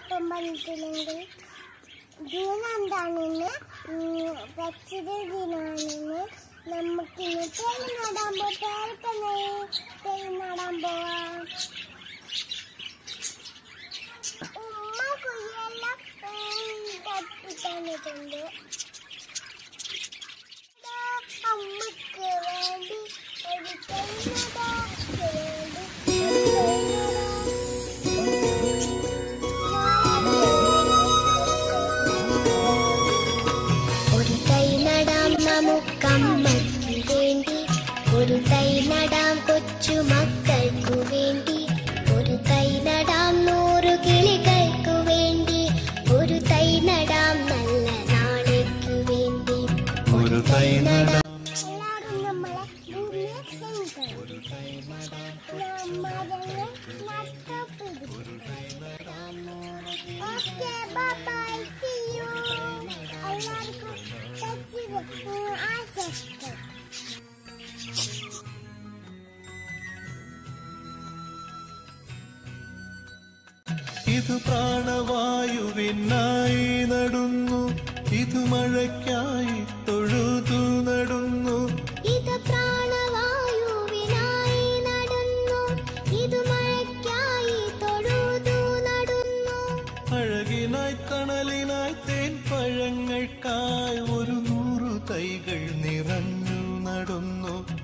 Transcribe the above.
അപ്പം പറഞ്ഞിട്ടുണ്ടെങ്കിൽ ജൂൺ അന്താണിന്ന് പരിസ്ഥിതി ദിനമാണിന്ന് നമുക്കിന്ന് തൈ നടാൻ പോ പേരൊക്കെ തൈ നടാൻ പോവാം ഉമ്മ കുയ്യെല്ലാം തട്ടി തന്നിട്ടുണ്ട് ദാ അമ്മക്ക് വേണ്ടി ഒരു തൈ നടാക്ക് വേണ്ടി ഒരു തൈ നടാം. ഒരു തൈ നടാം നമുക്കമ്മയ്ക്ക് വേണ്ടി ഒരു തൈ നടാം കൊച്ചു മക്കൾക്കു വേണ്ടി ഒരു തൈ നടാം നൂറു കിളികൾക്കു വേണ്ടി ഒരു തൈ നടാം നല്ല നാളേക്കു വേണ്ടി ഒരു തൈ നടാം എല്ലാവരും നമ്മളെ ഭൂമിയെ സ്നേഹിക്കണം മരങ്ങൾ ഓക്കെ ബൈ സി യു എല്ലാവർക്കും പരിസ്ഥിതി ആശംസകൾ ഇത് പ്രാണവായുവിനായി നടുന്നു ഇത് മഴയ്ക്കായി തൊഴുതു നടുന്നു ഇത് പ്രാണവായുവിനായി നടന്നു ഇത് മഴയ്ക്കായി തൊഴുതു നടന്നു അഴകിനായി തണലിനായി തേൻ പഴങ്ങൾക്കായി ഒരു നൂറു തൈകൾ നിറഞ്ഞു നടന്നു